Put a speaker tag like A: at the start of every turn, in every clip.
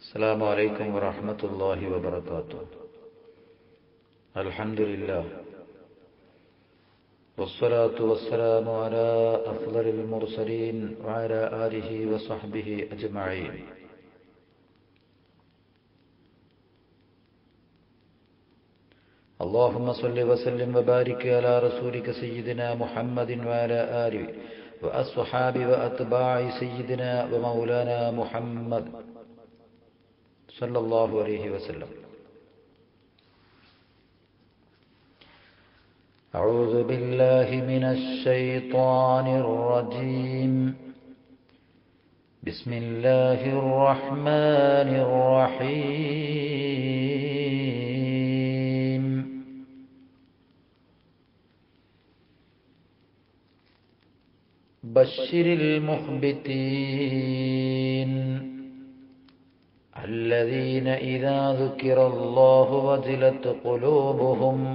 A: السلام عليكم ورحمة الله وبركاته الحمد لله والصلاة والسلام على أفضل المرسلين وعلى آله وصحبه أجمعين اللهم صل وسلم وبارك على رسولك سيدنا محمد وعلى آله وأصحاب وأتباع سيدنا ومولانا محمد صلى الله عليه وسلم أعوذ بالله من الشيطان الرجيم بسم الله الرحمن الرحيم بشر المخبتين الذين إذا ذكر الله وجلت قلوبهم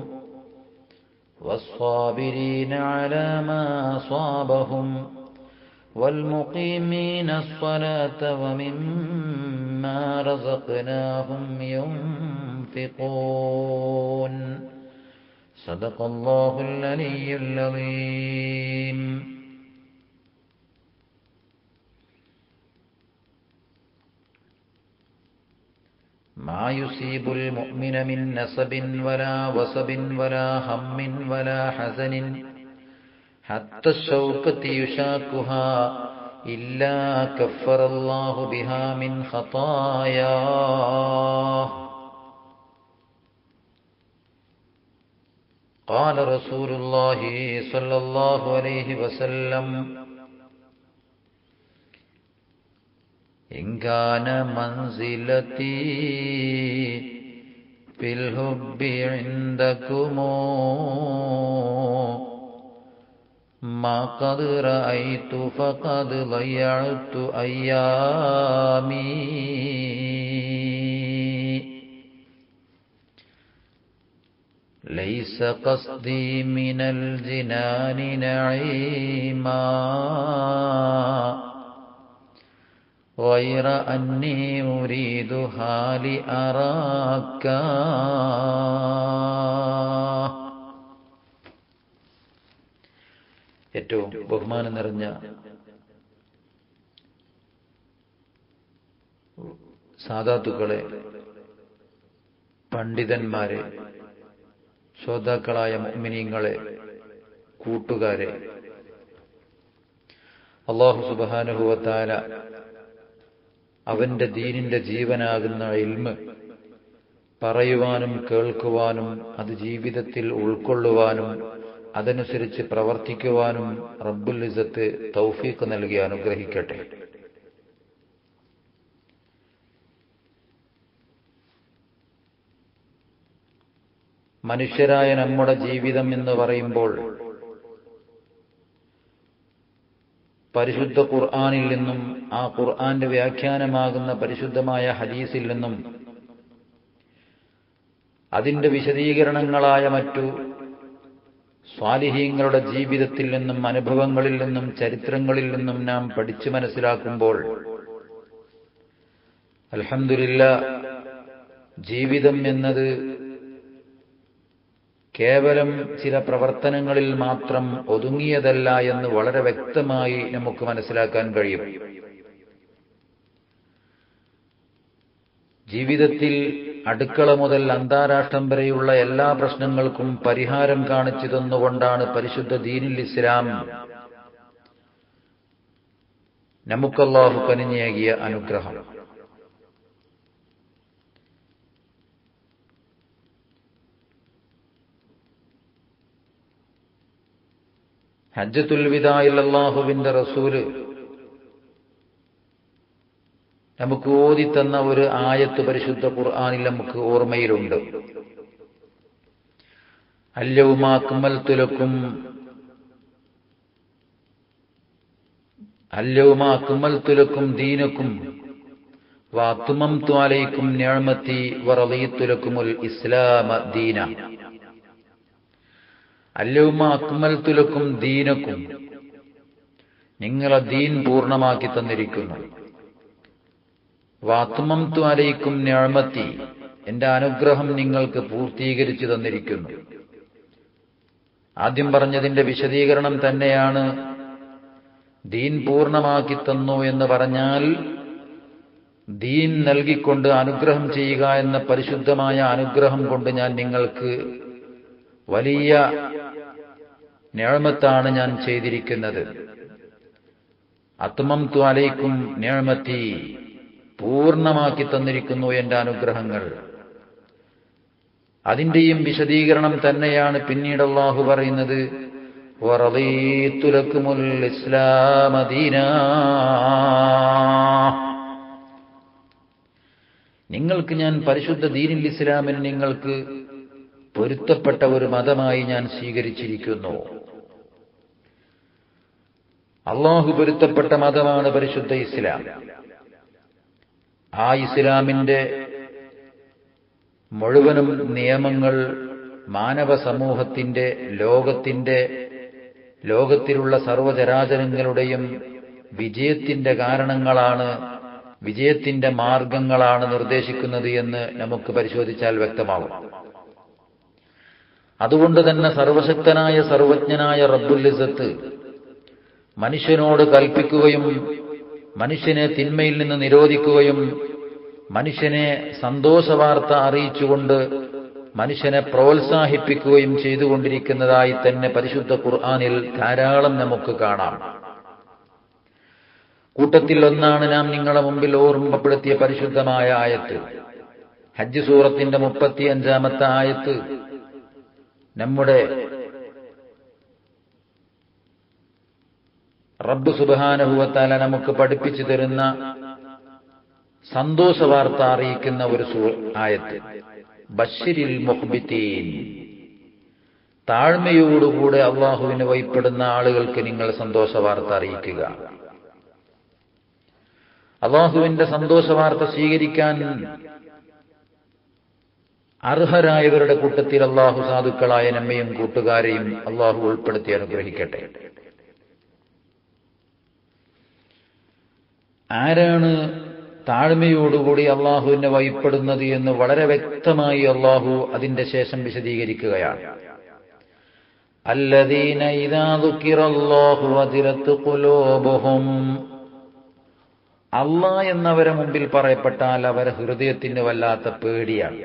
A: والصابرين على ما أصابهم والمقيمين الصلاة ومما رزقناهم ينفقون صدق الله العلي العظيم ما يصيب المؤمن من نصب ولا وصب ولا هم ولا حزن حتى الشوكة يشاكها إلا كفر الله بها من خطاياه قال رسول الله صلى الله عليه وسلم إن كان منزلتي في الحب عندكم ما قد رأيت فقد ضيعت أيامي ليس قصدي من الجنان نعيما غير أني أريدها لأراك ഏറ്റവും ബഹുമാനം നിറഞ്ഞ സാധാത്തുക്കളെ പണ്ഡിതന്മാരെ ശ്രോതാക്കളായ മുഅ്മിനീങ്ങളെ കൂട്ടുകാരെ അള്ളാഹു സുബാനുഭവത്താല അവന്റെ ദീനിന്റെ ജീവനാകുന്ന ഇൽമ് പറയുവാനും കേൾക്കുവാനും അത് ജീവിതത്തിൽ ഉൾക്കൊള്ളുവാനും അതനുസരിച്ച് പ്രവർത്തിക്കുവാനും റബ്ബുൽ ഇസത്ത് തൗഫീഖ് നൽകി അനുഗ്രഹിക്കട്ടെ മനുഷ്യരായ നമ്മുടെ ജീവിതം എന്ന് പറയുമ്പോൾ പരിശുദ്ധ ഖുർആാനിൽ നിന്നും ആ ഖുർആന്റെ വ്യാഖ്യാനമാകുന്ന പരിശുദ്ധമായ ഹദീസിൽ നിന്നും അതിന്റെ വിശദീകരണങ്ങളായ മറ്റു സ്വാലിഹീങ്ങളുടെ ജീവിതത്തിൽ നിന്നും അനുഭവങ്ങളിൽ നിന്നും ചരിത്രങ്ങളിൽ നിന്നും നാം പഠിച്ചു മനസ്സിലാക്കുമ്പോൾ അൽഹമില്ല ജീവിതം എന്നത് കേവലം ചില പ്രവർത്തനങ്ങളിൽ മാത്രം ഒതുങ്ങിയതല്ല എന്ന് വളരെ വ്യക്തമായി നമുക്ക് മനസ്സിലാക്കാൻ കഴിയും ജീവിതത്തിൽ അടുക്കള മുതൽ അന്താരാഷ്ട്രം വരെയുള്ള എല്ലാ പ്രശ്നങ്ങൾക്കും പരിഹാരം കാണിച്ചു തന്നുകൊണ്ടാണ് പരിശുദ്ധ ദീനുൽ ഇസ്ലാം നമുക്കല്ലാഹു കനിഞ്ഞേകിയ അനുഗ്രഹം ഹജ്ജത്തുൽ വിദായിൽ അള്ളാഹുവിന്റെ റസൂല് നമുക്ക് ഓതിത്തന്ന ഒരു ആയത്ത് പരിശുദ്ധ ഖുർആാനിൽ നമുക്ക് ഓർമ്മയിലുണ്ട് അല്ലവുമാക്കുമൽത്തുലക്കും അല്ലവുമാക്കുമൽത്തുലക്കും ദീനക്കും വാത്തുമം ത്വാലയ്ക്കും ഞാമത്തി വറലീത്തുലക്കുമുൽ ഇസ്ലാമ ദീന അല്ലവുമ അക്മൽത്തുലക്കും ദീനക്കും നിങ്ങളെ ദീൻ പൂർണ്ണമാക്കി തന്നിരിക്കുന്നു വാത്മംതു അലൈക്കും ഞാമത്തി എന്റെ അനുഗ്രഹം നിങ്ങൾക്ക് പൂർത്തീകരിച്ചു തന്നിരിക്കുന്നു ആദ്യം പറഞ്ഞതിന്റെ വിശദീകരണം തന്നെയാണ് ദീൻ പൂർണ്ണമാക്കി തന്നു എന്ന് പറഞ്ഞാൽ ദീൻ നൽകിക്കൊണ്ട് അനുഗ്രഹം ചെയ്യുക എന്ന പരിശുദ്ധമായ അനുഗ്രഹം കൊണ്ട് ഞാൻ നിങ്ങൾക്ക് വലിയ ഞാമത്താണ് ഞാൻ ചെയ്തിരിക്കുന്നത് അത്മം തു അലൈക്കും ഞാമത്തി പൂർണ്ണമാക്കി തന്നിരിക്കുന്നു എന്റെ അനുഗ്രഹങ്ങൾ അതിന്റെയും വിശദീകരണം തന്നെയാണ് പിന്നീട് അള്ളാഹു പറയുന്നത് വറദീത്തുലക്കുമുൽ ഇസ്ലാമദീന നിങ്ങൾക്ക് ഞാൻ പരിശുദ്ധ ദീനിൽ ഇസ്ലാമിൽ നിങ്ങൾക്ക് പൊരുത്തപ്പെട്ട ഒരു മതമായി ഞാൻ സ്വീകരിച്ചിരിക്കുന്നു അള്ളാഹു പൊരുത്തപ്പെട്ട മതമാണ് പരിശുദ്ധ ഇസ്ലാം ആ ഇസ്ലാമിന്റെ മുഴുവനും നിയമങ്ങൾ മാനവ സമൂഹത്തിന്റെ ലോകത്തിന്റെ ലോകത്തിലുള്ള സർവചരാചരങ്ങളുടെയും വിജയത്തിന്റെ കാരണങ്ങളാണ് വിജയത്തിന്റെ മാർഗങ്ങളാണ് നിർദ്ദേശിക്കുന്നത് എന്ന് നമുക്ക് പരിശോധിച്ചാൽ വ്യക്തമാകും അതുകൊണ്ട് തന്നെ സർവശക്തനായ സർവജ്ഞനായ റബ്ബുല്ലിസത്ത് മനുഷ്യനോട് കൽപ്പിക്കുകയും മനുഷ്യനെ തിന്മയിൽ നിന്ന് നിരോധിക്കുകയും മനുഷ്യനെ സന്തോഷവാർത്ത അറിയിച്ചുകൊണ്ട് മനുഷ്യനെ പ്രോത്സാഹിപ്പിക്കുകയും ചെയ്തുകൊണ്ടിരിക്കുന്നതായി തന്നെ പരിശുദ്ധ ഖുർആാനിൽ ധാരാളം നമുക്ക് കാണാം കൂട്ടത്തിൽ ഒന്നാണ് നാം നിങ്ങളെ മുമ്പിൽ ഓർമ്മപ്പെടുത്തിയ പരിശുദ്ധമായ ആയത്ത് ഹജ്ജ് സൂറത്തിന്റെ മുപ്പത്തി അഞ്ചാമത്തെ ആയത്ത് നമ്മുടെ റബ്ബ് സുബാനുഭവത്താല നമുക്ക് പഠിപ്പിച്ചു തരുന്ന സന്തോഷ വാർത്ത അറിയിക്കുന്ന ഒരു ആയത്ത് ബഷിരിൽ മുഹ്ബിത്തീൻ താഴ്മയോടുകൂടെ അള്ളാഹുവിന് വൈപ്പെടുന്ന ആളുകൾക്ക് നിങ്ങൾ സന്തോഷ വാർത്ത അറിയിക്കുക അള്ളാഹുവിന്റെ സന്തോഷ വാർത്ത സ്വീകരിക്കാൻ അർഹരായവരുടെ കൂട്ടത്തിൽ അള്ളാഹു സാധുക്കളായ നമ്മയും കൂട്ടുകാരെയും അള്ളാഹു ഉൾപ്പെടുത്തി അനുഗ്രഹിക്കട്ടെ ആരാണ് താഴ്മയോടുകൂടി അള്ളാഹുവിനെ വൈപ്പെടുന്നത് എന്ന് വളരെ വ്യക്തമായി അള്ളാഹു അതിന്റെ ശേഷം വിശദീകരിക്കുകയാണ് الذين إذا ذكر الله وجلت قلوبهم അള്ളാ എന്നവരെ മുമ്പിൽ പറയപ്പെട്ടാൽ അവരെ ഹൃദയത്തിന് വല്ലാത്ത പേടിയാണ്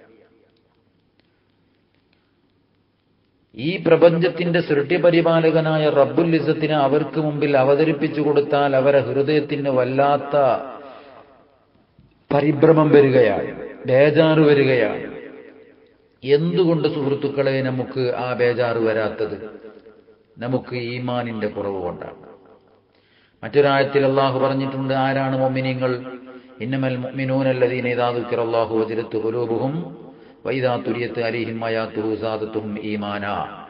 A: ഈ പ്രപഞ്ചത്തിന്റെ സൃഷ്ടിപരിപാലകനായ റബ്ബുൽ ഇസത്തിനെ അവർക്ക് മുമ്പിൽ അവതരിപ്പിച്ചു കൊടുത്താൽ അവരെ ഹൃദയത്തിന് വല്ലാത്ത പരിഭ്രമം വരികയാണ് ബേജാറ് വരികയാണ് എന്തുകൊണ്ട് സുഹൃത്തുക്കളെ നമുക്ക് ആ ബേജാറ് വരാത്തത് നമുക്ക് ഈമാനിന്റെ കുറവ് കൊണ്ടാണ് മറ്റൊരാഴത്തിൽ അള്ളാഹു പറഞ്ഞിട്ടുണ്ട് ആരാണ് മൊമിനിങ്ങൾ ഇന്നമൽ മുഅ്മിനൂനല്ലദീന ഇദാ ദുക്കിറ അല്ലാഹു വജലത്ത് ഖുലൂബുഹും വൈദാ തുരിയത്ത് അലൈഹിം ആയാത്തുഹു സാദത്തുഹും ഈമാന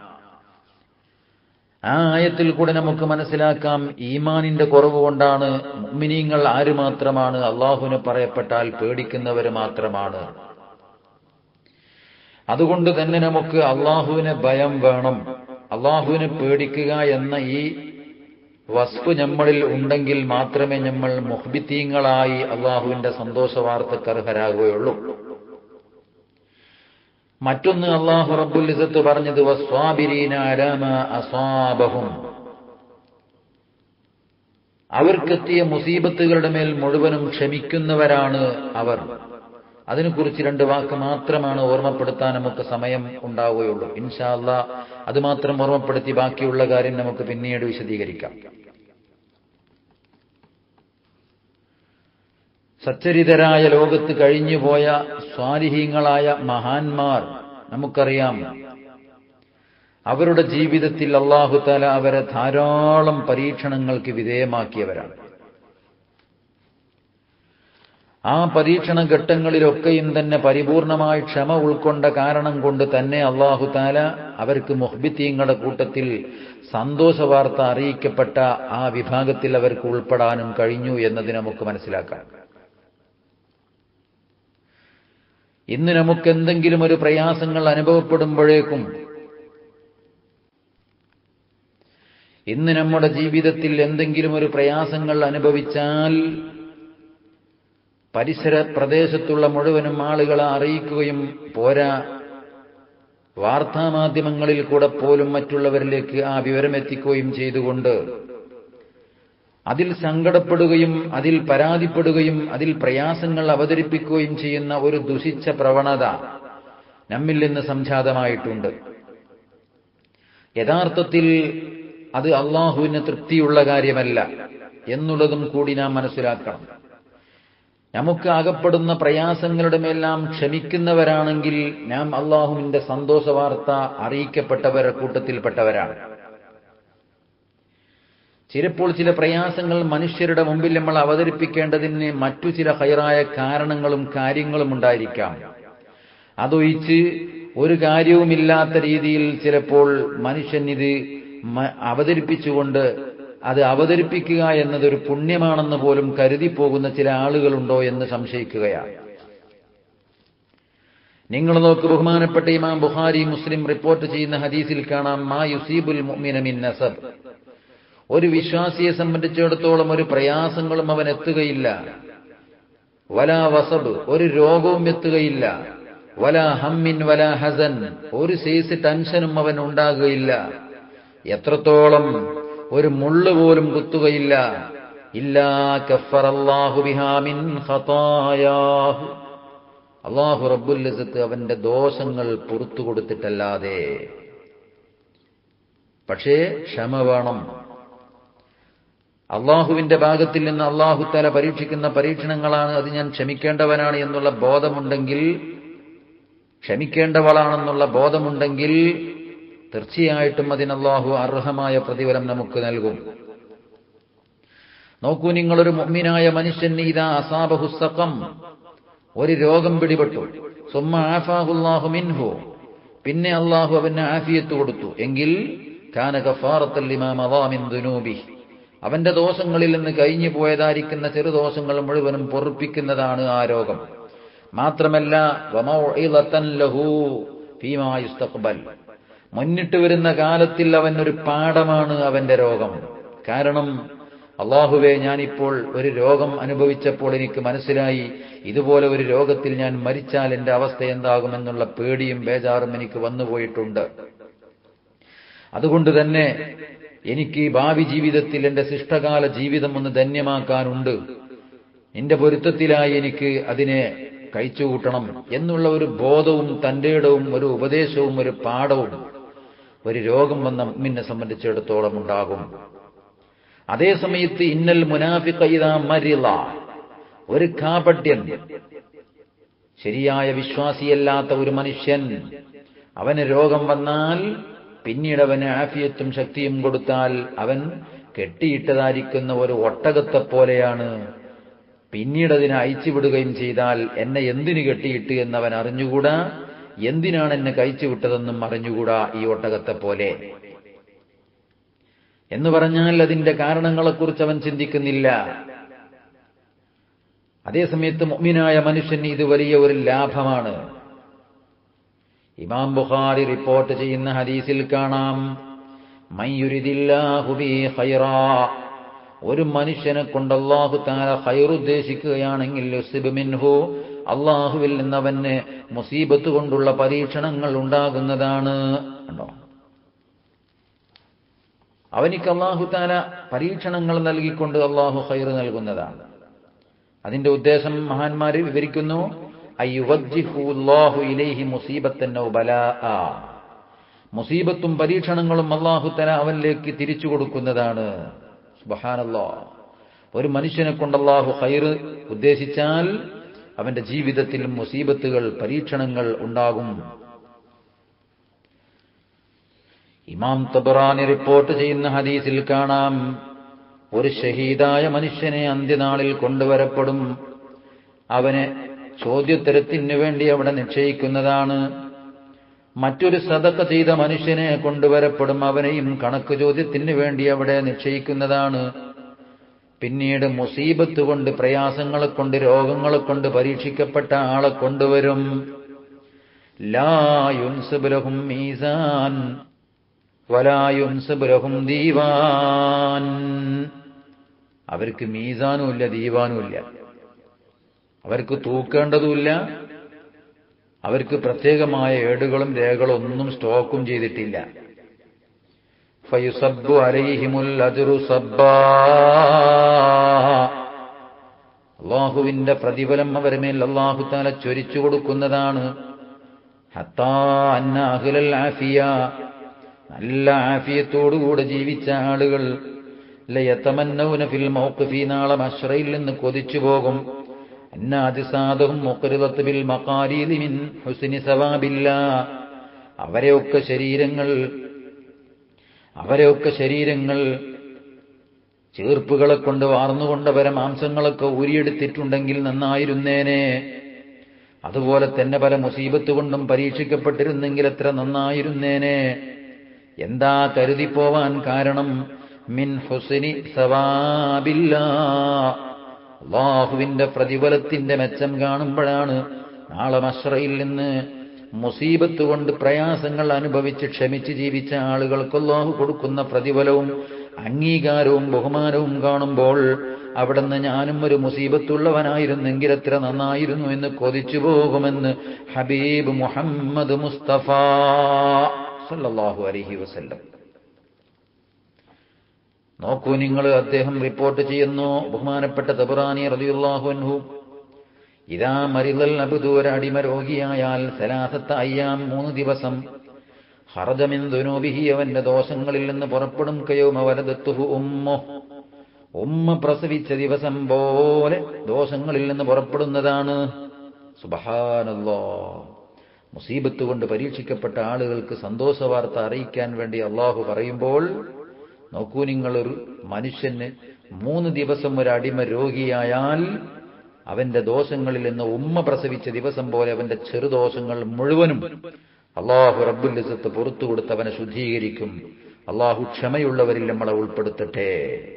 A: ആ ആയത്തിൽ കൂടെ നമുക്ക് മനസ്സിലാക്കാം ഈമാനിന്റെ കുറവ് കൊണ്ടാണ് മുഅ്മിനീങ്ങൾ ആര് മാത്രമാണ് അള്ളാഹുവിന് പറയപ്പെട്ടാൽ പേടിക്കുന്നവർ മാത്രമാണ് അതുകൊണ്ട് തന്നെ നമുക്ക് അള്ളാഹുവിനെ ഭയം വേണം അള്ളാഹുവിനെ പേടിക്കുക എന്ന ഈ വസ്തു നമ്മളിൽ ഉണ്ടെങ്കിൽ മാത്രമേ നമ്മൾ മുഹ്ബിത്തീങ്ങളായി അള്ളാഹുവിന്റെ സന്തോഷ വാർത്തക്ക് അർഹരാകുകയുള്ളൂ മറ്റൊന്ന് അള്ളാഹു റബ്ബുൽ ഇസത്ത് പറഞ്ഞത് വസ്വാബിരീന അലാമ അസാബഹും അവർക്കെത്തിയ മുസീബത്തുകളുടെ മേൽ മുഴുവനും ക്ഷമിക്കുന്നവരാണ് അവർ അതിനെക്കുറിച്ച് രണ്ട് വാക്ക് മാത്രമാണ് ഓർമ്മപ്പെടുത്താൻ നമുക്ക് സമയം ഉണ്ടാവുകയുള്ളൂ ഇൻഷാ അല്ലാ അത് മാത്രം ഓർമ്മപ്പെടുത്തി ബാക്കിയുള്ള കാര്യം നമുക്ക് പിന്നീട് വിശദീകരിക്കാം സച്ചരിതരായ ലോകത്ത് കഴിഞ്ഞുപോയ സ്വാലിഹീങ്ങളായ മഹാന്മാർ നമുക്കറിയാം അവരുടെ ജീവിതത്തിൽ അള്ളാഹുത്താല അവരെ ധാരാളം പരീക്ഷണങ്ങൾക്ക് വിധേയമാക്കിയവരാണ് ആ പരീക്ഷണ ഘട്ടങ്ങളിലൊക്കെയും തന്നെ പരിപൂർണമായി ക്ഷമ ഉൾക്കൊണ്ട കാരണം കൊണ്ട് തന്നെ അള്ളാഹു താല അവർക്ക് മുഹ്ബിത്തീങ്ങളുടെ കൂട്ടത്തിൽ സന്തോഷ വാർത്ത അറിയിക്കപ്പെട്ട ആ വിഭാഗത്തിൽ അവർക്ക് ഉൾപ്പെടാനും കഴിഞ്ഞു എന്നത് നമുക്ക് മനസ്സിലാക്കാം ഇന്ന് നമുക്ക് എന്തെങ്കിലും ഒരു പ്രയാസങ്ങൾ അനുഭവപ്പെടുമ്പോഴേക്കും ഇന്ന് നമ്മുടെ ജീവിതത്തിൽ എന്തെങ്കിലും ഒരു പ്രയാസങ്ങൾ അനുഭവിച്ചാൽ പരിസര പ്രദേശത്തുള്ള മുഴുവനും ആളുകളെ അറിയിക്കുകയും പോരാ വാർത്താമാധ്യമങ്ങളിൽ കൂടെ പോലും മറ്റുള്ളവരിലേക്ക് ആ വിവരം എത്തിക്കുകയും ചെയ്തുകൊണ്ട് അതിൽ സങ്കടപ്പെടുകയും അതിൽ പരാതിപ്പെടുകയും അതിൽ പ്രയാസങ്ങൾ അവതരിപ്പിക്കുകയും ചെയ്യുന്ന ഒരു ദുഷിച്ച പ്രവണത നമ്മിൽ നിന്ന് സംജാതമായിട്ടുണ്ട് യഥാർത്ഥത്തിൽ അത് അള്ളാഹുവിന് തൃപ്തിയുള്ള കാര്യമല്ല എന്നുള്ളതും കൂടി നാം മനസ്സിലാക്കണം നമുക്ക് അകപ്പെടുന്ന പ്രയാസങ്ങളുടെ മേലെല്ലാം ക്ഷമിക്കുന്നവരാണെങ്കിൽ നാം അള്ളാഹുവിന്റെ സന്തോഷ വാർത്ത അറിയിക്കപ്പെട്ടവരുടെ കൂട്ടത്തിൽപ്പെട്ടവരാണ് ചിലപ്പോൾ ചില പ്രയാസങ്ങൾ മനുഷ്യരുടെ മുമ്പിൽ നമ്മൾ അവതരിപ്പിക്കേണ്ടതിന് മറ്റു ചില ഹൈറായ കാരണങ്ങളും കാര്യങ്ങളും ഉണ്ടായിരിക്കാം അതൊഴിച്ച് ഒരു കാര്യവുമില്ലാത്ത രീതിയിൽ ചിലപ്പോൾ മനുഷ്യൻ ഇത് അവതരിപ്പിച്ചുകൊണ്ട് അത് അവതരിപ്പിക്കുക എന്നതൊരു പുണ്യമാണെന്ന് പോലും കരുതിപ്പോകുന്ന ചില ആളുകളുണ്ടോ എന്ന് സംശയിക്കുകയാണ് നിങ്ങൾ നോക്ക് ബഹുമാനപ്പെട്ട ഇമാം ബുഹാരി മുസ്ലിം റിപ്പോർട്ട് ചെയ്യുന്ന ഹദീസിൽ കാണാം മാ യുസീബുൽ മുഅ്മിന മിൻ നസബ് ഒരു വിശ്വാസിയെ സംബന്ധിച്ചിടത്തോളം ഒരു പ്രയാസങ്ങളും അവൻ എത്തുകയില്ല വല വസബ് ഒരു രോഗവും എത്തുകയില്ല വല ഹമ്മിൻ വല ഹസൻ ഒരു സൈസ് ടെൻഷനും അവൻ ഉണ്ടാകുകയില്ല എത്രത്തോളം ഒരു മുള്ളു പോലും കുത്തുകയില്ല ഇല്ലാ കഫറല്ലാഹു ബിഹാ മിൻ ഖതായാഹു അള്ളാഹു റബ്ബുല്ലസത്ത് അവന്റെ ദോഷങ്ങൾ പുറത്തു കൊടുത്തിട്ടല്ലാതെ പക്ഷേ ക്ഷമ വേണം അള്ളാഹുവിന്റെ ഭാഗത്തിൽ നിന്ന് അള്ളാഹു തല പരീക്ഷിക്കുന്ന പരീക്ഷണങ്ങളാണ് അത് ഞാൻ ക്ഷമിക്കേണ്ടവനാണ് എന്നുള്ള ബോധമുണ്ടെങ്കിൽ ക്ഷമിക്കേണ്ടവളാണെന്നുള്ള ബോധമുണ്ടെങ്കിൽ തീർച്ചയായിട്ടും അതിന് അള്ളാഹു അർഹമായ പ്രതിഫലം നമുക്ക് നൽകും നോക്കൂ നിങ്ങളൊരു മുമ്മിനായ മനുഷ്യൻ ഇതാ അസാബഹുസക്കം ഒരു രോഗം പിടിപെട്ടു സുമ്മ ആഫാഹുല്ലാഹു മിൻഹു പിന്നെ അള്ളാഹു അവന് ആഫിയത്ത് കൊടുത്തു എങ്കിൽ കാന കഫാറത്തല്ലിമാമിൻ ദുനൂബി അവന്റെ ദോഷങ്ങളിൽ നിന്ന് കഴിഞ്ഞു പോയതായിരിക്കുന്ന ചെറുദോഷങ്ങൾ മുഴുവനും പൊറുപ്പിക്കുന്നതാണ് ആ രോഗം മാത്രമല്ല ലഹു ഫീമായുസ്തഖ്ബൽ മുന്നിട്ട് വരുന്ന കാലത്തിൽ അവൻ ഒരു പാഠമാണ് അവന്റെ രോഗം കാരണം അള്ളാഹുവെ ഞാനിപ്പോൾ ഒരു രോഗം അനുഭവിച്ചപ്പോൾ എനിക്ക് മനസ്സിലായി ഇതുപോലെ ഒരു രോഗത്തിൽ ഞാൻ മരിച്ചാൽ എന്റെ അവസ്ഥ എന്താകുമെന്നുള്ള പേടിയും ബേജാറും എനിക്ക് വന്നുപോയിട്ടുണ്ട് അതുകൊണ്ട് തന്നെ എനിക്ക് ഭാവി ജീവിതത്തിൽ എന്റെ ശിഷ്ടകാല ജീവിതം ഒന്ന് ധന്യമാക്കാനുണ്ട് എന്റെ പൊരുത്തത്തിലായി എനിക്ക് അതിനെ കഴിച്ചുകൂട്ടണം എന്നുള്ള ഒരു ബോധവും തന്റെ ഇടവും ഒരു ഉപദേശവും ഒരു പാഠവും ഒരു രോഗം വന്ന നമ്മിനെ സംബന്ധിച്ചിടത്തോളം ഉണ്ടാകും അതേ സമയത്ത് ഇന്നൽ മുനാഫിഖ മരിള ഒരു കാപട്യൻ ശരിയായ വിശ്വാസിയല്ലാത്ത ഒരു മനുഷ്യൻ അവന് രോഗം വന്നാൽ പിന്നീട് അവന് ആഫിയത്തും ശക്തിയും കൊടുത്താൽ അവൻ കെട്ടിയിട്ടതായിരിക്കുന്ന ഒരു ഒട്ടകത്തെ പോലെയാണ് പിന്നീട് അതിനെ അയച്ചുവിടുകയും ചെയ്താൽ എന്നെ എന്തിനു കെട്ടിയിട്ട് എന്നവൻ അറിഞ്ഞുകൂടാ എന്തിനാണ് എന്നെ കഴിച്ചു വിട്ടതെന്നും അറിഞ്ഞുകൂടാ ഈ ഒട്ടകത്തെ പോലെ എന്ന് പറഞ്ഞാൽ അതിന്റെ കാരണങ്ങളെക്കുറിച്ച് അവൻ ചിന്തിക്കുന്നില്ല അതേസമയത്ത് മുഅ്മിനായ മനുഷ്യന് ഇത് വലിയ ഒരു ലാഭമാണ് ഇമാം ബുഖാരി റിപ്പോർട്ട് ചെയ്യുന്ന ഹദീസിൽ കാണാം മയ്യുരിദില്ലാഹു ബി ഖൈറാ ഒരു മനുഷ്യനെ കൊണ്ട് അള്ളാഹു താല ഖൈർ ഉദ്ദേശിക്കുകയാണെങ്കിൽ യുസിബ് മിൻഹു അള്ളാഹുവിൽ നിന്ന് അവന് മുസീബത്ത് കൊണ്ടുള്ള പരീക്ഷണങ്ങൾ ഉണ്ടാകുന്നതാണ് കണ്ടോ അവനിക്ക് അള്ളാഹു താല പരീക്ഷണങ്ങൾ നൽകിക്കൊണ്ട് അള്ളാഹു ഖൈർ നൽകുന്നതാണ് അതിന്റെ ഉദ്ദേശം മഹാന്മാര് വിവരിക്കുന്നു ഇലൈഹി മുസീബത്തൻ മുസീബത്തും പരീക്ഷണങ്ങളും അള്ളാഹു തല അവനിലേക്ക് തിരിച്ചു കൊടുക്കുന്നതാണ് സുബഹാനല്ലോ ഒരു മനുഷ്യനെ കൊണ്ട് അള്ളാഹു ഖൈർ ഉദ്ദേശിച്ചാൽ അവന്റെ ജീവിതത്തിൽ മുസീബത്തുകൾ പരീക്ഷണങ്ങൾ ഉണ്ടാകും ഇമാം തബറാനി റിപ്പോർട്ട് ചെയ്യുന്ന ഹദീസിൽ കാണാം ഒരു ഷഹീദായ മനുഷ്യനെ അന്ത്യനാളിൽ കൊണ്ടുവരപ്പെടും അവനെ ചോദ്യോത്തരത്തിന് വേണ്ടി അവിടെ നിശ്ചയിക്കുന്നതാണ് മറ്റൊരു സതക്ക ചെയ്ത മനുഷ്യനെ കൊണ്ടുവരപ്പെടും അവനെയും കണക്ക് ചോദ്യത്തിന് വേണ്ടി അവിടെ നിശ്ചയിക്കുന്നതാണ് പിന്നീട് മുസീബത്ത് കൊണ്ട് പ്രയാസങ്ങളെ കൊണ്ട് രോഗങ്ങളെ കൊണ്ട് പരീക്ഷിക്കപ്പെട്ട ആളെ കൊണ്ടുവരും ലായുൻസുബുലഹും മീസാൻ വലായുൻസുബുലഹും ദീവാൻ അവർക്ക് മീസാനും ഇല്ല ദീവാനും ഇല്ല അവർക്ക് തൂക്കേണ്ടതുമില്ല അവർക്ക് പ്രത്യേകമായ ഏടുകളും രേഖകളും ഒന്നും സ്റ്റോക്കും ചെയ്തിട്ടില്ല ഫയുസബ്ബു അലൈഹിമുൽ അജ്റു സബ്ബാ അള്ളാഹുവിന്റെ പ്രതിഫലം അവരെ മേൽ അള്ളാഹു താല ചൊരിച്ചു കൊടുക്കുന്നതാണ് ഹത്താ അന്ന അഹ്ലൽ ആഫിയ നല്ല ആഫിയത്തോടുകൂടെ ജീവിച്ച ആളുകൾ ലയത്തമന്നൗന ഫിൽ മൗഖഫി നാളെ മഷ്റയിൽ നിന്ന് കൊതിച്ചു പോകും അന്ന അതിസാദഹും മുഖരിതത്ത് ബിൽ മഖാരീദി മിൻ ഹുസ്നി സവാബില്ല അവരെയൊക്കെ ശരീരങ്ങൾ അവരെയൊക്കെ ശരീരങ്ങൾ ചീർപ്പുകളെ കൊണ്ട് വാർന്നുകൊണ്ടവരെ മാംസങ്ങളൊക്കെ ഊരിയെടുത്തിട്ടുണ്ടെങ്കിൽ നന്നായിരുന്നേനെ അതുപോലെ തന്നെ പല മുസീബത്ത് കൊണ്ടും പരീക്ഷിക്കപ്പെട്ടിരുന്നെങ്കിൽ എത്ര നന്നായിരുന്നേനെ എന്താ കരുതിപ്പോവാൻ കാരണം മിൻ ഹുസിനി സവാബില്ല അള്ളാഹുവിന്റെ പ്രതിഫലത്തിന്റെ മെച്ചം കാണുമ്പോഴാണ് നാളെ മഷ്റയിൽ നിന്ന് മുസീബത്ത് കൊണ്ട് പ്രയാസങ്ങൾ അനുഭവിച്ച് ക്ഷമിച്ച് ജീവിച്ച ആളുകൾക്ക് അള്ളാഹു കൊടുക്കുന്ന പ്രതിഫലവും അംഗീകാരവും ബഹുമാനവും കാണുമ്പോൾ അവിടുന്ന് ഞാനും ഒരു മുസീബത്തുള്ളവനായിരുന്നെങ്കിൽ എത്ര നന്നായിരുന്നു എന്ന് കൊതിച്ചു പോകുമെന്ന് ഹബീബ് മുഹമ്മദ് മുസ്തഫ സല്ലല്ലാഹു അലൈഹി വസല്ലം നോക്കൂ നിങ്ങൾ അദ്ദേഹം റിപ്പോർട്ട് ചെയ്യുന്നു ബഹുമാനപ്പെട്ട തബറാനി റളിയല്ലാഹു അൻഹു ഇതാ മരിതൽ അബുദൂര അടിമ രോഗിയായാൽ സലാസത്ത അയ്യാം മൂന്ന് ദിവസം ഹറജമിൻ ദുനൂബിഹി അവന്റെ ദോഷങ്ങളിൽ നിന്ന് പുറപ്പെടും കയോമ വലതെത്തുഹു ഉമ്മോ ഉമ്മ പ്രസവിച്ച ദിവസം പോലെ ദോഷങ്ങളിൽ നിന്ന് പുറപ്പെടുന്നതാണ് സുബഹാനല്ലോ മുസീബത്ത് കൊണ്ട് പരീക്ഷിക്കപ്പെട്ട ആളുകൾക്ക് സന്തോഷ വാർത്ത അറിയിക്കാൻ വേണ്ടി അള്ളാഹു പറയുമ്പോൾ നോക്കൂ നിങ്ങളൊരു മനുഷ്യന് മൂന്ന് ദിവസം ഒരു അടിമ രോഗിയായാൽ അവന്റെ ദോഷങ്ങളിൽ നിന്ന് ഉമ്മ പ്രസവിച്ച ദിവസം പോലെ അവന്റെ ചെറുദോഷങ്ങൾ മുഴുവനും അള്ളാഹു റബ്ബുല്ലിസത്ത് പുറത്തു കൊടുത്ത് അവനെ ശുദ്ധീകരിക്കും അള്ളാഹു ക്ഷമയുള്ളവരിൽ നമ്മളെ ഉൾപ്പെടുത്തട്ടെ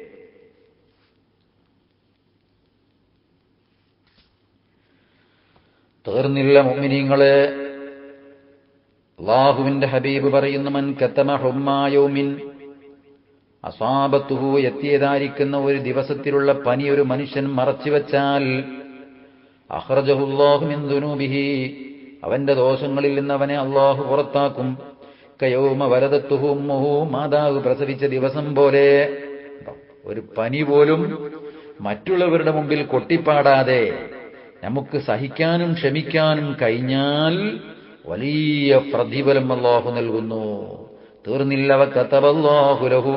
A: തീർന്നില്ല മുഅ്മിനീങ്ങളെ അള്ളാഹുവിന്റെ ഹബീബ് പറയുന്ന മൻ കത്തമ ഹുമ്മായോമിൻ അസാബത്തുഹു എത്തിയതായിരിക്കുന്ന ഒരു ദിവസത്തിലുള്ള പനി ഒരു മനുഷ്യൻ മറച്ചുവെച്ചാൽ അഹ്റജഹുല്ലാഹുമിൻ ദുനൂബിഹി അവന്റെ ദോഷങ്ങളിൽ നിന്ന് അവനെ അള്ളാഹു പുറത്താക്കും കയോമ വരദത്തുഹു ഉമ്മുഹു മാതാവ് പ്രസവിച്ച ദിവസം പോലെ ഒരു പനി പോലും മറ്റുള്ളവരുടെ മുമ്പിൽ കൊട്ടിപ്പാടാതെ നമുക്ക് സഹിക്കാനും ക്ഷമിക്കാനും കഴിഞ്ഞാൽ വലിയ പ്രതിഫലം അള്ളാഹു നൽകുന്നു തീർന്നില്ലവ കത്തബല്ലാഹുലഹു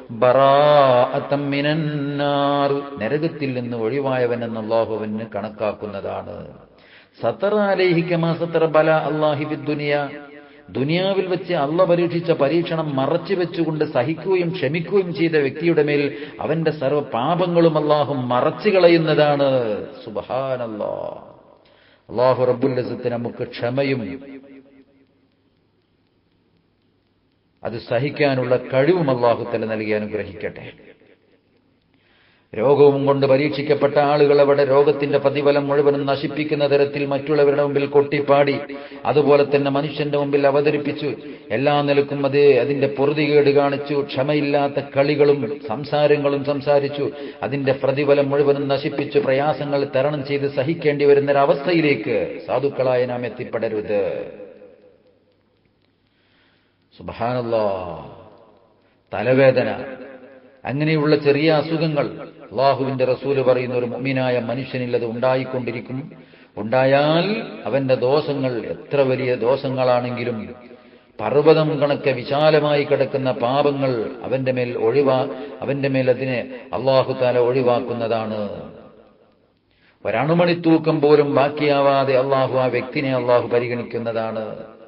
A: നരകത്തിൽ നിന്ന് ഒഴിവായവൻ എന്ന് അള്ളാഹുവിന് കണക്കാക്കുന്നതാണ് സത്തറാലേഹിക്കമാ സത്തറ ബല അള്ളാഹി ദുനിയ ദുനിയാവിൽ വെച്ച് അള്ള പരീക്ഷിച്ച പരീക്ഷണം മറച്ചു വെച്ചുകൊണ്ട് സഹിക്കുകയും ക്ഷമിക്കുകയും ചെയ്ത വ്യക്തിയുടെ മേൽ അവന്റെ സർവ്വ പാപങ്ങളും അള്ളാഹു മറച്ചു കളയുന്നതാണ് സുബഹാനല്ലാ അള്ളാഹു റബ്ബുല്ലസത്ത് നമുക്ക് ക്ഷമയും അത് സഹിക്കാനുള്ള കഴിവും അള്ളാഹുത്തല നൽകി അനുഗ്രഹിക്കട്ടെ രോഗവും കൊണ്ട് പരീക്ഷിക്കപ്പെട്ട ആളുകൾ അവിടെ രോഗത്തിന്റെ പ്രതിഫലം മുഴുവനും നശിപ്പിക്കുന്ന തരത്തിൽ മറ്റുള്ളവരുടെ മുമ്പിൽ കൊട്ടിപ്പാടി അതുപോലെ തന്നെ മനുഷ്യന്റെ മുമ്പിൽ അവതരിപ്പിച്ചു എല്ലാ നിലക്കും അത് അതിന്റെ പൊറുതികേട് കാണിച്ചു ക്ഷമയില്ലാത്ത കളികളും സംസാരങ്ങളും സംസാരിച്ചു അതിന്റെ പ്രതിഫലം മുഴുവനും നശിപ്പിച്ചു പ്രയാസങ്ങൾ തരണം ചെയ്ത് സഹിക്കേണ്ടി വരുന്നൊരവസ്ഥയിലേക്ക് സാധുക്കളായ നാം എത്തിപ്പെടരുത് സുബാനല്ലോ തലവേദന അങ്ങനെയുള്ള ചെറിയ അസുഖങ്ങൾ അള്ളാഹുവിന്റെ റസൂല് പറയുന്ന ഒരു മുമ്മിനായ മനുഷ്യനിൽ അത് ഉണ്ടായിക്കൊണ്ടിരിക്കും ഉണ്ടായാൽ അവന്റെ ദോഷങ്ങൾ എത്ര വലിയ ദോഷങ്ങളാണെങ്കിലും പർവ്വതം കണക്കെ വിശാലമായി കിടക്കുന്ന പാപങ്ങൾ അവന്റെ മേൽ ഒഴിവാ അവന്റെ മേൽ അതിനെ അള്ളാഹു താല ഒഴിവാക്കുന്നതാണ് ഒരണുമണി തൂക്കം പോലും ബാക്കിയാവാതെ അള്ളാഹു ആ വ്യക്തിനെ അള്ളാഹു പരിഗണിക്കുന്നതാണ്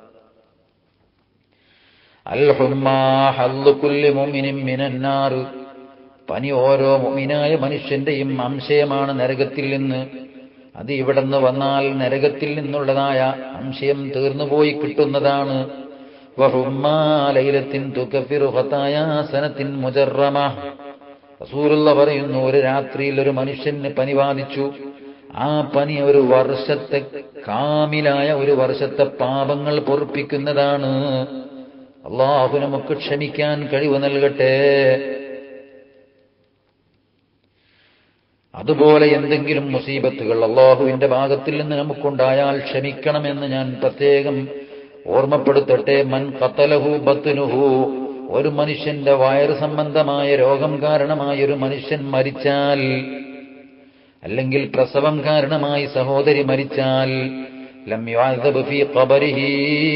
A: മിനന്നാറ് പനി ഓരോ മുമിനായ മനുഷ്യന്റെയും അംശയമാണ് നരകത്തിൽ നിന്ന് അത് ഇവിടെ നിന്ന് വന്നാൽ നരകത്തിൽ നിന്നുള്ളതായ അംശയം തീർന്നുപോയി കിട്ടുന്നതാണ് വഹുമാലയിലത്തിൻ തുകഫിറുഹത്തായാസനത്തിൻ മുജറമ റസൂലുള്ള പറയുന്നു ഒരു രാത്രിയിൽ ഒരു മനുഷ്യന് പനി ബാധിച്ചു ആ പനി ഒരു വർഷത്തെ കാമിലായ ഒരു വർഷത്തെ പാപങ്ങൾ പൊറുപ്പിക്കുന്നതാണ് അള്ളാഹു നമുക്ക് ക്ഷമിക്കാൻ കഴിവ് നൽകട്ടെ അതുപോലെ എന്തെങ്കിലും മുസീബത്തുകൾ അള്ളാഹുവിന്റെ ഭാഗത്തിൽ നിന്ന് നമുക്കുണ്ടായാൽ ക്ഷമിക്കണമെന്ന് ഞാൻ പ്രത്യേകം ഓർമ്മപ്പെടുത്തട്ടെ മൻ കത്തലഹു ബത്തുനുഹു ഒരു മനുഷ്യന്റെ വയറ് സംബന്ധമായ രോഗം കാരണമായ ഒരു മനുഷ്യൻ മരിച്ചാൽ അല്ലെങ്കിൽ പ്രസവം കാരണമായി സഹോദരി മരിച്ചാൽ ലം യുഅദ്ദബ് ഫീ ഖബരിഹി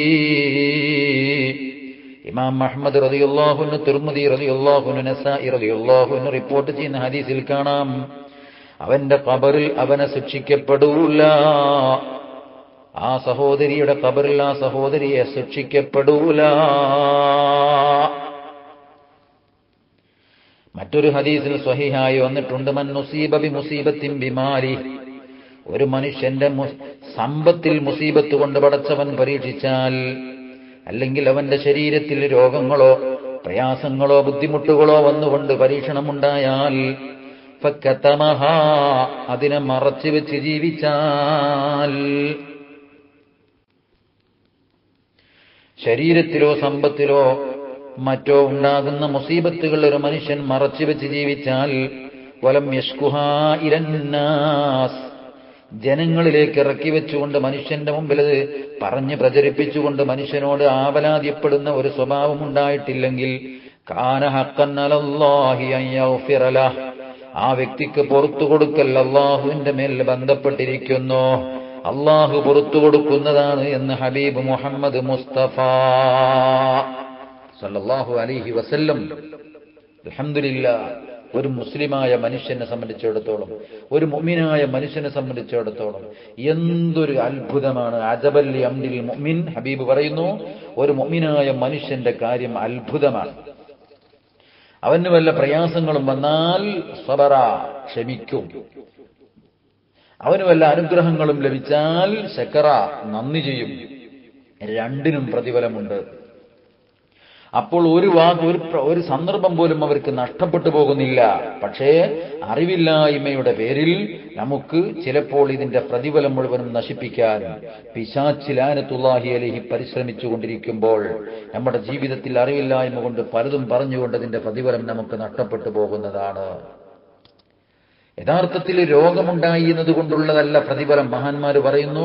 A: ഇമാം അഹ്മദ് റളിയല്ലാഹുവിന് തിർമുദി റളിയല്ലാഹുവിന് നസായി റളിയല്ലാഹുവിന് റിപ്പോർട്ട് ചെയ്യുന്ന ഹദീസിൽ കാണാം അവന്റെ ഖബറിൽ അവനെ ശിക്ഷിക്കപ്പെടൂല ആ സഹോദരിയുടെ ഖബറിൽ ആ സഹോദരിയെ ശിക്ഷിക്കപ്പെടൂല മറ്റൊരു ഹദീസിൽ സ്വഹിഹായി വന്നിട്ടുണ്ട് മൻ മുസീബ ബി മുസീബത്തിൻ ബിമാരി ഒരു മനുഷ്യന്റെ മു- സമ്പത്തിൽ മുസീബത്ത് കൊണ്ട് പടച്ചവൻ പരീക്ഷിച്ചാൽ അല്ലെങ്കിൽ അവന്റെ ശരീരത്തിൽ രോഗങ്ങളോ പ്രയാസങ്ങളോ ബുദ്ധിമുട്ടുകളോ വന്നുകൊണ്ട് പരീക്ഷണമുണ്ടായാൽ ഫക്കത്തമഹ അതിനെ മറച്ചു വെച്ച് ജീവിച്ചാൽ ശരീരത്തിലോ സമ്പത്തിലോ മറ്റോ ഉണ്ടാകുന്ന മുസീബത്തുകൾ ഒരു മനുഷ്യൻ മറച്ചു വെച്ച് ജീവിച്ചാൽ വലം യഷ്കുഹാ ഇരന്നാസ് ജനങ്ങളിലേക്ക് ഇറക്കി വെച്ചുകൊണ്ട് മനുഷ്യന്റെ മുമ്പിൽ അത് പറഞ്ഞ് പ്രചരിപ്പിച്ചുകൊണ്ട് മനുഷ്യനോട് ആവലാദ്യപ്പെടുന്ന ഒരു സ്വഭാവം ഉണ്ടായിട്ടില്ലെങ്കിൽ കാന ഹക്കൻ അലല്ലാഹി അൻ യഗ്ഫിറ ലഹ്. ആ വ്യക്തിക്ക് പുറത്തു കൊടുക്കൽ അള്ളാഹുവിന്റെ മേൽ ബന്ധപ്പെട്ടിരിക്കുന്നു അള്ളാഹു പുറത്തു കൊടുക്കുന്നതാണ് എന്ന് ഹബീബ് മുഹമ്മദ് മുസ്തഫ സല്ലല്ലാഹു അലൈഹി വസല്ലം അൽഹംദുലില്ലാ ഒരു മുസ്ലിമായ മനുഷ്യനെ സംബന്ധിച്ചിടത്തോളം ഒരു മുഅ്മിനായ മനുഷ്യനെ സംബന്ധിച്ചിടത്തോളം എന്തൊരു അത്ഭുതമാണ് അജബല്ലി അംദിൽ മുഅ്മിൻ ഹബീബ് പറയുന്നു ഒരു മുഅ്മിനായ മനുഷ്യന്റെ കാര്യം അത്ഭുതമാണ് അവന് വല്ല പ്രയാസങ്ങളും വന്നാൽ സബറ ക്ഷമിക്കും അവന് വല്ല അനുഗ്രഹങ്ങളും ലഭിച്ചാൽ ശക്കറ നന്ദി ചെയ്യും രണ്ടിനും പ്രതിഫലമുണ്ട് അപ്പോൾ ഒരു വാക്ക് ഒരു പ്ര- ഒരു സന്ദർഭം പോലും അവർക്ക് നഷ്ടപ്പെട്ടു പോകുന്നില്ല പക്ഷേ അറിവില്ലായ്മയുടെ പേരിൽ നമുക്ക് ചിലപ്പോൾ ഇതിന്റെ പ്രതിഫലം മുഴുവനും നശിപ്പിക്കാൻ പിശാച്ചിലാനത്തുല്ലാഹി അലഹി പരിശ്രമിച്ചുകൊണ്ടിരിക്കുമ്പോൾ നമ്മുടെ ജീവിതത്തിൽ അറിവില്ലായ്മ കൊണ്ട് പലതും പറഞ്ഞുകൊണ്ട് അതിന്റെ പ്രതിഫലം നമുക്ക് നഷ്ടപ്പെട്ടു പോകുന്നതാണ് യഥാർത്ഥത്തിൽ രോഗമുണ്ടായി എന്നതുകൊണ്ടുള്ളതല്ല പ്രതിഫലം മഹാന്മാര് പറയുന്നു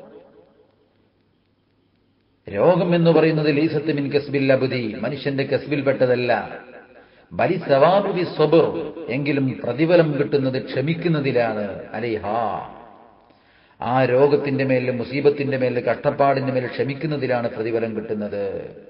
A: രോഗം എന്ന് പറയുന്നത് ലീസത്ത് മിൻ കസ്ബിൽ അബുദി മനുഷ്യന്റെ കസ്ബിൽപ്പെട്ടതല്ല ബലി സവാബുബി സ്വബർ എങ്കിലും പ്രതിഫലം കിട്ടുന്നത് ക്ഷമിക്കുന്നതിലാണ് അലിഹാ ആ രോഗത്തിന്റെ മേൽ മുസീബത്തിന്റെ മേൽ കഷ്ടപ്പാടിന്റെ മേൽ ക്ഷമിക്കുന്നതിലാണ് പ്രതിഫലം കിട്ടുന്നത്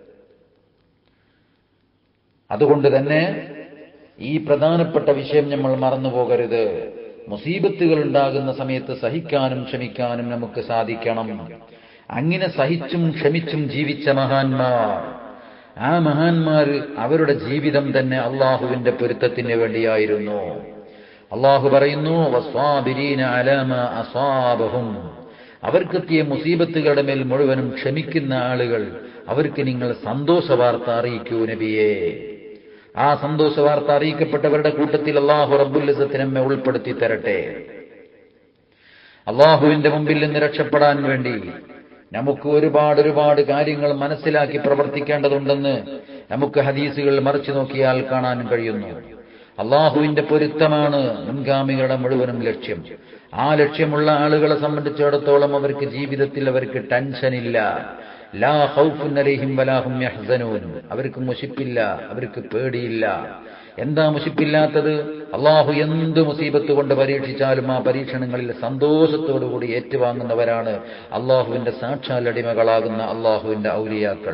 A: അതുകൊണ്ട് തന്നെ ഈ പ്രധാനപ്പെട്ട വിഷയം നമ്മൾ മറന്നു പോകരുത് മുസീബത്തുകൾ ഉണ്ടാകുന്ന സമയത്ത് സഹിക്കാനും ക്ഷമിക്കാനും നമുക്ക് സാധിക്കണം അങ്ങനെ സഹിച്ചും ക്ഷമിച്ചും ജീവിച്ച മഹാന്മാർ ആ മഹാന്മാർ അവരുടെ ജീവിതം തന്നെ അള്ളാഹുവിന്റെ പൊരുത്തത്തിന് വേണ്ടിയായിരുന്നു അള്ളാഹു പറയുന്നു വസ്വാബിരീന അലാമ അസാബഹും അവർക്കെത്തിയ മുസീബത്തുകളുടെ മേൽ മുഴുവനും ക്ഷമിക്കുന്ന ആളുകൾ അവർക്ക് നിങ്ങൾ സന്തോഷ വാർത്ത അറിയിക്കൂ നബിയേ ആ സന്തോഷ വാർത്ത അറിയിക്കപ്പെട്ടവരുടെ കൂട്ടത്തിൽ അള്ളാഹു റബ്ബുല്ലസത്തിന് നമ്മെ ഉൾപ്പെടുത്തി തരട്ടെ അള്ളാഹുവിന്റെ മുമ്പിൽ നിന്ന് രക്ഷപ്പെടാൻ വേണ്ടി നമുക്ക് ഒരുപാട് ഒരുപാട് കാര്യങ്ങൾ മനസ്സിലാക്കി പ്രവർത്തിക്കേണ്ടതുണ്ടെന്ന് നമുക്ക് ഹദീസുകൾ മറിച്ചു നോക്കിയാൽ കാണാൻ കഴിയുന്നു അള്ളാഹുവിന്റെ പൊരുത്തമാണ് മുൻഗാമികളുടെ മുഴുവനും ലക്ഷ്യം ആ ലക്ഷ്യമുള്ള ആളുകളെ സംബന്ധിച്ചിടത്തോളം അവർക്ക് ജീവിതത്തിൽ അവർക്ക് ടെൻഷനില്ല ലാ ഖൗഫുൻ അലൈഹിം വലാഹും യഹ്സനൂൻ അവർക്ക് മുഷിപ്പില്ല അവർക്ക് പേടിയില്ല എന്താ മുഷിപ്പില്ലാത്തത് അള്ളാഹു എന്ത് മുസീബത്ത് കൊണ്ട് പരീക്ഷിച്ചാലും ആ പരീക്ഷണങ്ങളിൽ സന്തോഷത്തോടുകൂടി ഏറ്റുവാങ്ങുന്നവരാണ് അള്ളാഹുവിന്റെ സാക്ഷാൽ അടിമകളാകുന്ന അള്ളാഹുവിന്റെ ഔലിയാക്കൾ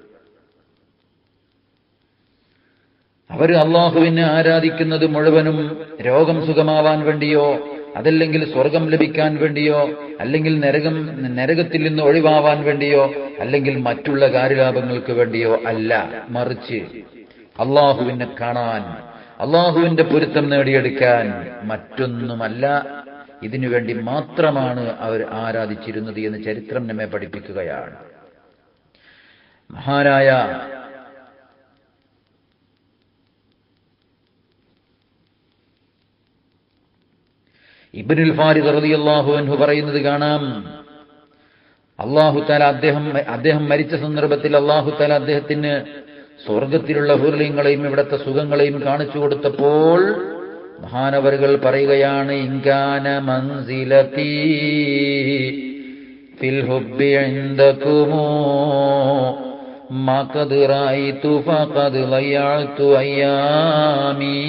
A: അവർ അള്ളാഹുവിനെ ആരാധിക്കുന്നത് മുഴുവനും രോഗം സുഖമാവാൻ വേണ്ടിയോ അതല്ലെങ്കിൽ സ്വർഗം ലഭിക്കാൻ വേണ്ടിയോ അല്ലെങ്കിൽ നരകം നരകത്തിൽ നിന്ന് ഒഴിവാവാൻ വേണ്ടിയോ അല്ലെങ്കിൽ മറ്റുള്ള കാര്യലാഭങ്ങൾക്ക് വേണ്ടിയോ അല്ല മറിച്ച് അള്ളാഹുവിനെ കാണാൻ അള്ളാഹുവിന്റെ പൊരുത്തം നേടിയെടുക്കാൻ മറ്റൊന്നുമല്ല ഇതിനു വേണ്ടി മാത്രമാണ് അവർ ആരാധിച്ചിരുന്നത് എന്ന് ചരിത്രം നമ്മെ പഠിപ്പിക്കുകയാണ് മഹാനായ ഇബ്നുൽ ഫാരിദ് റളിയല്ലാഹു അൻഹു പറയുന്നത് കാണാം അള്ളാഹു താല അദ്ദേഹം അദ്ദേഹം മരിച്ച സന്ദർഭത്തിൽ അള്ളാഹു താല അദ്ദേഹത്തിന് സ്വർഗത്തിലുള്ള ഹുർലിങ്ങളെയും ഇവിടുത്തെ സുഖങ്ങളെയും കാണിച്ചു കൊടുത്തപ്പോൾ മഹാനവറുകൾ പറയുകയാണ് ഇങ്കാന മൻസിലത്തി ഫിൽ ഹുബ്ബി ഇൻദകുമോ ما قد رأيت فقد ضيعت أيامي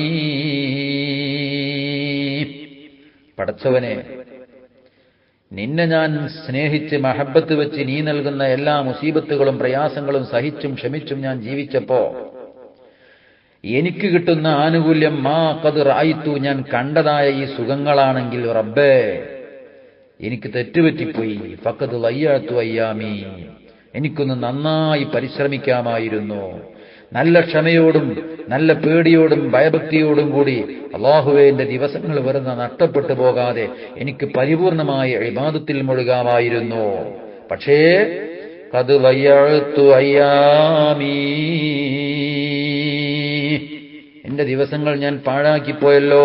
A: പടച്ചവനെ നിന്നെ ഞാൻ സ്നേഹിച്ച് മഹബത്ത് വെച്ച് നീ നൽകുന്ന എല്ലാ മുസീബത്തുകളും പ്രയാസങ്ങളും സഹിച്ചും ക്ഷമിച്ചും ഞാൻ ജീവിച്ചപ്പോ എനിക്ക് കിട്ടുന്ന ആനുകൂല്യം മാ കത് റായിത്തു ഞാൻ കണ്ടതായ ഈ സുഖങ്ങളാണെങ്കിൽ റബ്ബേ എനിക്ക് തെറ്റുപറ്റിപ്പോയി ഫക്കത് വയ്യാത്തു അയ്യാമി എനിക്കൊന്ന് നന്നായി പരിശ്രമിക്കാമായിരുന്നു നല്ല ക്ഷമയോടും നല്ല പേടിയോടും ഭയഭക്തിയോടും കൂടി അള്ളാഹുവെ എന്റെ ദിവസങ്ങൾ വെറുതെ നഷ്ടപ്പെട്ടു പോകാതെ എനിക്ക് പരിപൂർണമായ ഇബാദത്തിൽ മുഴുകാമായിരുന്നു പക്ഷേ കത് വയ്യാത്തു അയ്യാമീ എന്റെ ദിവസങ്ങൾ ഞാൻ പാഴാക്കിപ്പോയല്ലോ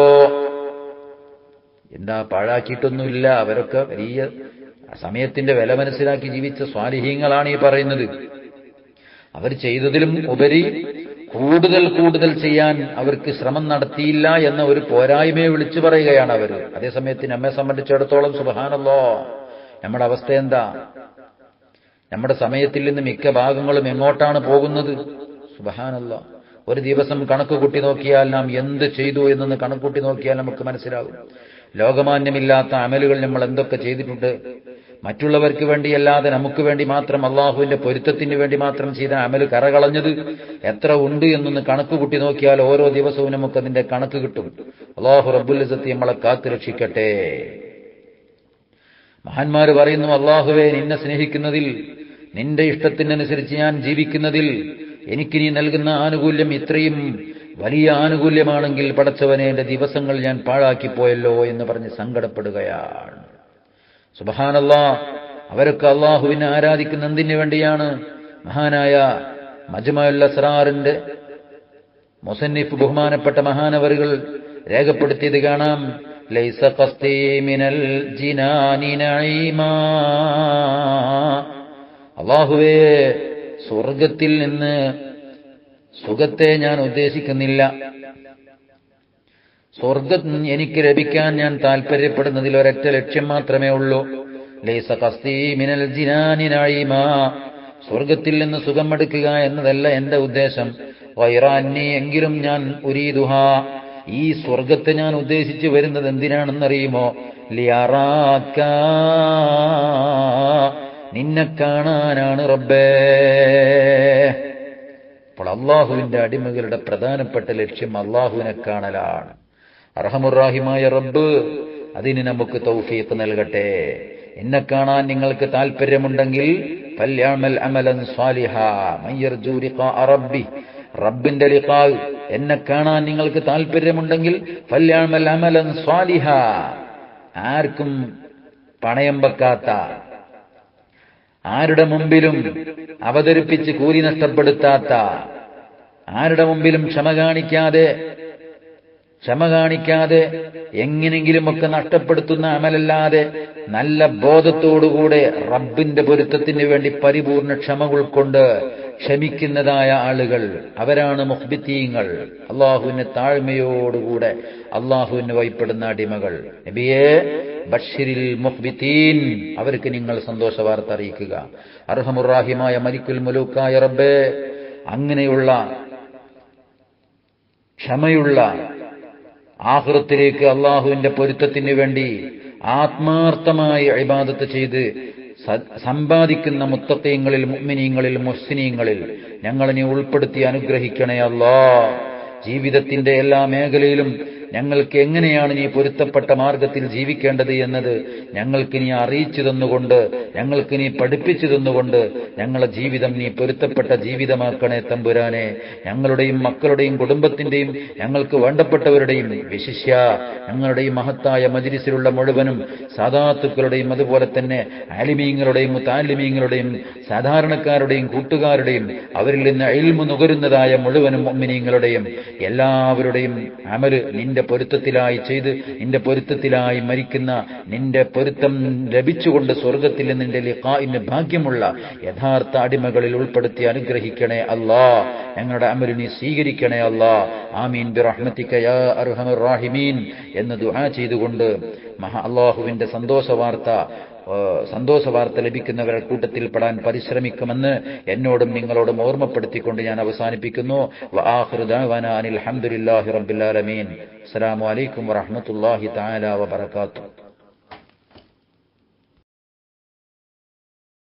A: എന്താ പാഴാക്കിയിട്ടൊന്നുമില്ല അവരൊക്കെ വലിയ സമയത്തിന്റെ വില മനസ്സിലാക്കി ജീവിച്ച സ്വാലിഹീങ്ങളാണ് ഈ പറയുന്നത് അവർ ചെയ്തതിലും ഉപരി കൂടുതൽ കൂടുതൽ ചെയ്യാൻ അവർക്ക് ശ്രമം നടത്തിയില്ല എന്ന ഒരു പോരായ്മയെ വിളിച്ചു പറയുകയാണ് അവർ അതേസമയത്ത് നമ്മെ സംബന്ധിച്ചിടത്തോളം സുബഹാനല്ലോ നമ്മുടെ അവസ്ഥ എന്താ നമ്മുടെ സമയത്തിൽ നിന്ന് മിക്ക ഭാഗങ്ങളും എങ്ങോട്ടാണ് പോകുന്നത് സുബഹാനല്ല ഒരു ദിവസം കണക്ക് കൂട്ടി നോക്കിയാൽ നാം എന്ത് ചെയ്തു എന്നൊന്ന് കണക്കൂട്ടി നോക്കിയാൽ നമുക്ക് മനസ്സിലാകും ലോകമാന്യമില്ലാത്ത അമലുകൾ നമ്മൾ എന്തൊക്കെ ചെയ്തിട്ടുണ്ട് മറ്റുള്ളവർക്ക് വേണ്ടിയല്ലാതെ നമുക്ക് വേണ്ടി മാത്രം അള്ളാഹുവിന്റെ പൊരുത്തത്തിന് വേണ്ടി മാത്രം ചെയ്ത അമല് കറകളഞ്ഞത് എത്ര ഉണ്ട് എന്നൊന്ന് കണക്ക് കൂട്ടി നോക്കിയാൽ ഓരോ ദിവസവും നമുക്ക് അതിന്റെ കണക്ക് കിട്ടും അള്ളാഹു റബ്ബുലിസത്തി നമ്മളെ കാത്തു രക്ഷിക്കട്ടെ മഹാന്മാര് പറയുന്നു അള്ളാഹുവെ നിന്നെ സ്നേഹിക്കുന്നതിൽ നിന്റെ ഇഷ്ടത്തിനനുസരിച്ച് ഞാൻ ജീവിക്കുന്നതിൽ എനിക്ക് നീ നൽകുന്ന ആനുകൂല്യം ഇത്രയും വലിയ ആനുകൂല്യമാണെങ്കിൽ പടച്ചവനെ എന്റെ ദിവസങ്ങൾ ഞാൻ പാഴാക്കിപ്പോയല്ലോ എന്ന് പറഞ്ഞ് സങ്കടപ്പെടുകയാണ് സുബഹാനല്ല അവരൊക്കെ അള്ളാഹുവിനെ ആരാധിക്കുന്ന എന്തിനു വേണ്ടിയാണ് മഹാനായ മജ്മഉൽ അസ്റാറിന്റെ മുസന്നിഫ് ബഹുമാനപ്പെട്ട മഹാനവറുകൾ രേഖപ്പെടുത്തിയത് കാണാം ലൈസ ഖസ്തി മിനൽ ജിനാനി നഈമാ അള്ളാഹുവേ സ്വർഗത്തിൽ നിന്ന് സുഖത്തെ ഞാൻ ഉദ്ദേശിക്കുന്നില്ല സ്വർഗം എനിക്ക് ലഭിക്കാൻ ഞാൻ താല്പര്യപ്പെടുന്നതിൽ ഒരൊറ്റ ലക്ഷ്യം മാത്രമേ ഉള്ളൂ ലൈസ കസ്തി മിനൽ ജിനാനിനായിമാ സ്വർഗത്തിൽ നിന്ന് സുഖം എടുക്കുക എന്നതല്ല എന്റെ ഉദ്ദേശം വൈറാന്നി എങ്കിലും ഞാൻ ഉരീദുഹ ഈ സ്വർഗത്തെ ഞാൻ ഉദ്ദേശിച്ചു വരുന്നത് എന്തിനാണെന്നറിയുമോ ലിയറാക്ക നിന്നെ കാണാനാണ് റബ്ബേ അപ്പോൾ അള്ളാഹുവിന്റെ അടിമകളുടെ പ്രധാനപ്പെട്ട ലക്ഷ്യം അള്ളാഹുവിനെ കാണലാണ് അർഹമുറാഹിമായ റബ്ബ് അതിന് നമുക്ക് തൗഫീഖ് നൽകട്ടെ എന്നെ കാണാൻ നിങ്ങൾക്ക് താല്പര്യമുണ്ടെങ്കിൽ ഫല്യാമൽ അമലൻ സ്വാലിഹ മയ്യർജു ലിഖാ റബ്ബി റബ്ബിന്റെ ലിഖാ എന്നെ കാണാൻ നിങ്ങൾക്ക് താല്പര്യമുണ്ടെങ്കിൽ ഫല്യാമൽ അമലൻ സ്വാലിഹ ആർക്കും പണയം വെക്കാത്ത ആരുടെ മുമ്പിലും അവതരിപ്പിച്ച് കൂലി നഷ്ടപ്പെടുത്താത്ത ആരുടെ മുമ്പിലും ക്ഷമ കാണിക്കാതെ ക്ഷമ കാണിക്കാതെ എങ്ങനെങ്കിലുമൊക്കെ നഷ്ടപ്പെടുത്തുന്ന അമലല്ലാതെ നല്ല ബോധത്തോടുകൂടെ റബ്ബിന്റെ പൊരുത്തത്തിന് വേണ്ടി പരിപൂർണ ക്ഷമ ഉൾക്കൊണ്ട് ക്ഷമിക്കുന്നതായ ആളുകൾ അവരാണ് മുഹ്ബിത്തീങ്ങൾ അള്ളാഹുവിന് താഴ്മയോടുകൂടെ അള്ളാഹുവിന് വൈപ്പെടുന്ന അടിമകൾ നബിയെ ബഷിരിൽ മുഹ്ബിത്തീൻ അവർക്ക് നിങ്ങൾ സന്തോഷ വാർത്ത അറിയിക്കുക അർഹമുറാഹിമായ മലിക്കുൽ മുലൂക്കായ റബ്ബേ അങ്ങനെയുള്ള ക്ഷമയുള്ള ആഹൃത്തിലേക്ക് അള്ളാഹുവിന്റെ പൊരുത്തത്തിന് വേണ്ടി ആത്മാർത്ഥമായി അഴിബാദത്ത് ചെയ്ത് സമ്പാദിക്കുന്ന മുത്തത്വങ്ങളിൽ മുഗ്മിനീങ്ങളിൽ മുസ്ലിനീങ്ങളിൽ ഞങ്ങളെ ഉൾപ്പെടുത്തി അനുഗ്രഹിക്കണേ അല്ലാ ജീവിതത്തിന്റെ എല്ലാ മേഖലയിലും ഞങ്ങൾക്ക് എങ്ങനെയാണ് നീ പൊരുത്തപ്പെട്ട മാർഗത്തിൽ ജീവിക്കേണ്ടത് എന്നത് ഞങ്ങൾക്ക് നീ അറിയിച്ചു തന്നുകൊണ്ട് ഞങ്ങൾക്ക് നീ പഠിപ്പിച്ചു തന്നുകൊണ്ട് ഞങ്ങളെ ജീവിതം നീ പൊരുത്തപ്പെട്ട ജീവിതമാക്കണേ തമ്പുരാനെ ഞങ്ങളുടെയും മക്കളുടെയും കുടുംബത്തിന്റെയും ഞങ്ങൾക്ക് വേണ്ടപ്പെട്ടവരുടെയും വിശിഷ്യ ഞങ്ങളുടെയും മഹത്തായ മജിലിസിലുള്ള മുഴുവനും സാധാത്തുക്കളുടെയും അതുപോലെ തന്നെ ആലിമീങ്ങളുടെയും മുത്താലിമീങ്ങളുടെയും സാധാരണക്കാരുടെയും കൂട്ടുകാരുടെയും അവരിൽ നിന്ന് അയിൽമു നുകരുന്നതായ മുഴുവനും മൊമ്മിനീങ്ങളുടെയും എല്ലാവരുടെയും അമല് നിന്റെ പൊരുത്തത്തിലായി ചെയ്ത് നിന്റെ പൊരുത്തത്തിലായി മരിക്കുന്ന നിന്റെ പൊരുത്തം ലഭിച്ചുകൊണ്ട് സ്വർഗത്തിൽ നിന്റെ ലിഖാഇന് ഭാഗ്യമുള്ള യഥാർത്ഥ അടിമകളിൽ ഉൾപ്പെടുത്തി അനുഗ്രഹിക്കണേ അല്ലാ ഞങ്ങളുടെ അമല് നീ സ്വീകരിക്കണേ അല്ലാ ആമീൻ ബിറഹ്മതിക യാ അർഹമർ റാഹിമീൻ എന്ന് ദുആ ചെയ്തുകൊണ്ട് മഹാ അള്ളാഹുവിന്റെ സന്തോഷ വാർത്ത ഏഹ് സന്തോഷ വാർത്ത ലഭിക്കുന്നവരുടെ കൂട്ടത്തിൽ പെടാൻ പരിശ്രമിക്കുമെന്ന് എന്നോടും നിങ്ങളോടും ഓർമ്മപ്പെടുത്തിക്കൊണ്ട് ഞാൻ അവസാനിപ്പിക്കുന്നു വആഖിറു ദഅവാനാ അനിൽ ഹംദുലില്ലാഹി റബ്ബിൽ ആലമീൻ അസ്സലാമു അലൈക്കും വറഹ്മത്തുള്ളാഹി തആല വബറകാതുഹു